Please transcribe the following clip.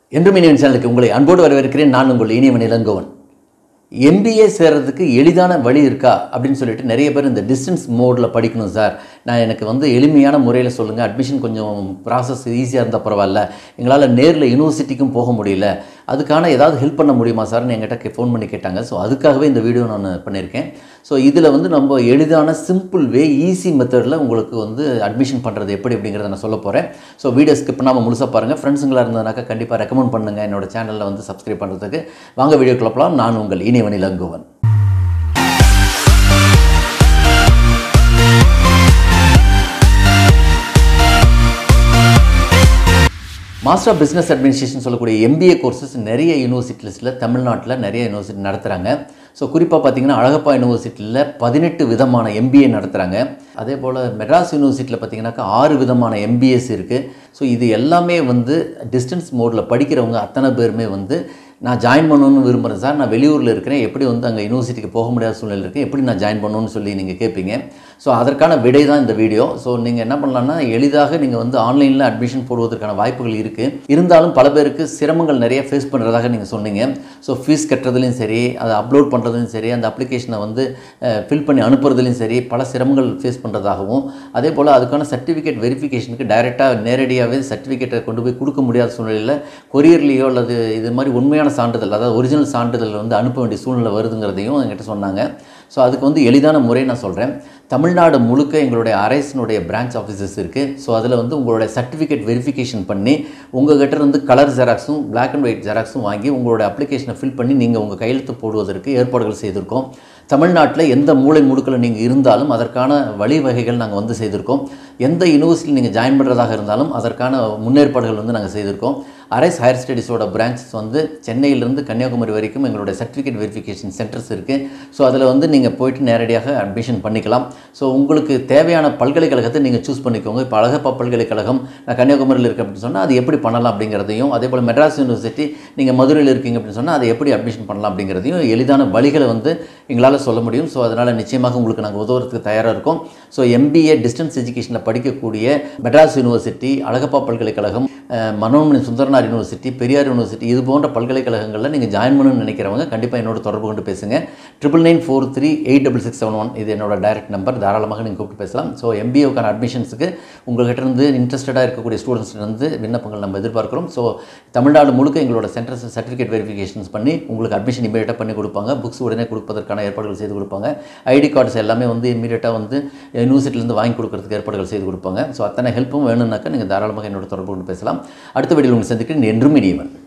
என்றும் இனியவன் சேனலுக்கு உங்களை அன்போடு வரவேற்கிறேன் நான் உங்கள் இனியவன் இளங்கோவன் எம்பிஏ சேர்றதுக்கு எளிதான வழி இருக்கா அப்படின்னு சொல்லிட்டு நிறைய பேர் இந்த டிஸ்டன்ஸ் மோடில் படிக்கணும் சார் நான் எனக்கு வந்து எளிமையான முறையில் சொல்லுங்கள் அட்மிஷன் கொஞ்சம் ப்ராசஸ் ஈஸியாக இருந்தால் பரவாயில்ல எங்களால் நேரில் யூனிவர்சிட்டிக்கும் போக முடியல அதுக்கான ஏதாவது ஹெல்ப் பண்ண முடியுமா சார்னு என்கிட்ட ஃபோன் பண்ணி கேட்டாங்க ஸோ அதுக்காகவே இந்த வீடியோ நான் பண்ணியிருக்கேன் ஸோ இதில் வந்து நம்ம எளிதான சிம்பிள் வே ஈஸி மெத்தடில் உங்களுக்கு வந்து அட்மிஷன் பண்ணுறது எப்படி அப்படிங்கிறத நான் சொல்ல போகிறேன் ஸோ வீடியோ ஸ்கிப் பண்ணாமல் முழுசாக பாருங்கள் ஃப்ரெண்ட்ஸுங்களாக இருந்ததுனாக்கா கண்டிப்பாக ரெக்கமெண்ட் பண்ணுங்கள் என்னோட சேனலில் வந்து சப்ஸ்கிரைப் பண்ணுறதுக்கு வாங்க வீடியோ கிளப்பலாம் நான் உங்கள் Inivan Ilangovan master of business administration சொல்லக்கூடிய எம்பிஏ கோர்சஸ் நிறைய யூனிவர்சிட்டிஸில் தமிழ்நாட்டில் நிறைய யூனிவர்சிட்டி நடத்துகிறாங்க ஸோ குறிப்பாக பார்த்தீங்கன்னா அழகப்பா யூனிவர்சிட்டியில் பதினெட்டு விதமான எம்பிஏ நடத்துகிறாங்க அதே போல் மெட்ராஸ் யூனிவர்சிட்டியில் பார்த்தீங்கன்னாக்கா ஆறு விதமான எம்பிஎஸ் இருக்குது ஸோ இது எல்லாமே வந்து டிஸ்டன்ஸ் மோடில் படிக்கிறவங்க அத்தனை பேருமே வந்து நான் ஜாயின் பண்ணணும்னு விரும்புகிறேன் சார் நான் வெளியூரில் இருக்கிறேன் எப்படி வந்து அங்கே யூனிவர்சிட்டிக்கு போக முடியாத சூழ்நிலை இருக்குது எப்படி நான் ஜாயின் பண்ணணும்னு சொல்லி நீங்கள் கேட்பீங்க ஸோ அதற்கான விடை தான் இந்த வீடியோ ஸோ நீங்கள் என்ன பண்ணலாம்னா எளிதாக நீங்கள் வந்து ஆன்லைனில் அட்மிஷன் போடுவதற்கான வாய்ப்புகள் இருக்குது இருந்தாலும் பல பேருக்கு சிரமங்கள் நிறைய ஃபேஸ் பண்ணுறதாக நீங்கள் சொன்னீங்க ஸோ ஃபீஸ் கட்டுறதுலையும் சரி அதை அப்லோட் பண்ணுறதுலையும் சரி அந்த அப்ளிகேஷனை வந்து ஃபில் பண்ணி அனுப்புறதுலையும் சரி பல சிரமங்கள் ஃபேஸ் பண்ணுறதாகவும் அதே போல் அதுக்கான சர்டிஃபிகேட் வெரிஃபிகேஷனுக்கு டைரெக்டாக நேரடியாகவே சர்டிஃபிகேட்டை கொண்டு போய் கொடுக்க முடியாத சூழ்நிலையில் கொரியர்லேயோ அல்லது இது மாதிரி உண்மையான சான்றிதழ் அதாவது ஒரிஜினல் சான்றிதழ் வந்து அனுப்ப வேண்டிய சூழ்நிலை வருதுங்கிறதையும் என்கிட்ட சொன்னாங்க ஸோ அதுக்கு வந்து எளிதான முறை நான் சொல்கிறேன் தமிழ்நாடு முழுக்க எங்களுடைய அரசினுடைய பிரான்ச் ஆஃபீஸஸ் இருக்குது ஸோ அதில் வந்து உங்களுடைய சர்டிஃபிகேட் வெரிஃபிகேஷன் பண்ணி உங்கள் கிட்ட இருந்து கலர் ஜெராக்ஸும் பிளாக் அண்ட் ஒயிட் ஜெராக்ஸும் வாங்கி உங்களோட அப்ளிகேஷனை ஃபில் பண்ணி நீங்கள் உங்கள் கையெழுத்து போடுவதற்கு ஏற்பாடுகள் செய்திருக்கோம் தமிழ்நாட்டில் எந்த மூளை முடுக்கில் நீங்கள் இருந்தாலும் அதற்கான வழிவகைகள் நாங்கள் வந்து செய்திருக்கோம் எந்த யூனிவர்சிட்டியில் நீங்கள் ஜாயின் பண்ணுறதாக இருந்தாலும் அதற்கான முன்னேற்பாடுகள் வந்து நாங்கள் செய்திருக்கோம் அரேஸ் ஹையர் ஸ்டடீஸோட பிரான்ச்சஸ் வந்து சென்னையிலேருந்து கன்னியாகுமரி வரைக்கும் எங்களுடைய சர்டிஃபிகேட் வெரிஃபிகேஷன் சென்டர்ஸ் இருக்குது ஸோ அதில் வந்து நீங்கள் போயிட்டு நேரடியாக அட்மிஷன் பண்ணிக்கலாம் ஸோ உங்களுக்கு தேவையான பல்கலைக்கழகத்தை நீங்கள் சூஸ் பண்ணிக்கோங்க இப்போ அழகப்பா பல்கலைக்கழகம் நான் கன்னியாகுமரியில் இருக்கேன் அப்படின்னு சொன்னால் அது எப்படி பண்ணலாம் அப்படிங்கிறதையும் அதே போல் மெட்ராஸ் யூனிவர்சிட்டி நீங்கள் மதுரையில் இருக்கீங்க அப்படின்னு சொன்னால் அதை எப்படி அட்மிஷன் பண்ணலாம் அப்படிங்கிறதையும் எளிதான வழிகளை வந்து எங்களால் சொல்ல முடியும் ஸோ அதனால் நிச்சயமாக உங்களுக்கு நாங்கள் உதவுறதுக்கு தயாராக இருக்கோம் ஸோ எம்பிஏ டிஸ்டன்ஸ் எஜுகேஷனில் படிக்கக்கூடிய மெட்ராஸ் யூனிவர்சிட்டி அழகப்பா பல்கலைக்கழகம் மனோன்மணி சுந்தரனார் யூனிவர்சிட்டி பெரியார் யூனிவர்சிட்டி இது போன்ற பல்கலைக்கழகங்களில் நீங்கள் ஜாயின் பண்ணணும்னு நினைக்கிறவங்க கண்டிப்பாக என்னோட தொடர்பு கொண்டு பேசுங்க triple nine four three eight double six seven one இது என்னோட டைரக்ட் நம்பர் தாராளமாக நீங்கள் கூப்பிட்டு பேசலாம் ஸோ எம்பிஏவுக்கான அட்மிஷன்ஸுக்கு உங்கள்கிட்ட இருந்து இன்ட்ரெஸ்டடாக இருக்கக்கூடிய ஸ்டூடெண்ட்ஸ் வந்து விண்ணப்பங்கள் நம்ம எதிர்பார்க்குறோம் ஸோ தமிழ்நாடு முழுக்க எங்களோட சென்டர்ஸ் சர்டிஃபிகேட் வெரிஃபிகேஷன்ஸ் பண்ணி உங்களுக்கு அட்மிஷன் இமீடியட்டாக பண்ணி கொடுப்பாங்க புக்ஸ் உடனே கொடுப்பதற்கான ஏற்பாடுகள் செய்து கொடுப்பாங்க ஐடி கார்ட்ஸ் எல்லாமே வந்து இமீடியட்டாக வந்து யூனிவர்சிட்டிலேருந்து வாங்கி கொடுக்கறதுக்கு ஏற்பாடுகள் செய்து கொடுப்பாங்க ஸோ அத்தனை ஹெல்ப்பும் வேணும்னாக்கா நீங்கள் தாராளமாக என்னோட தொடர்பு கொண்டு பேசலாம் அடுத்த வீடியோவில் உங்களை சந்திக்கிறேன் என்றும் இனியவன்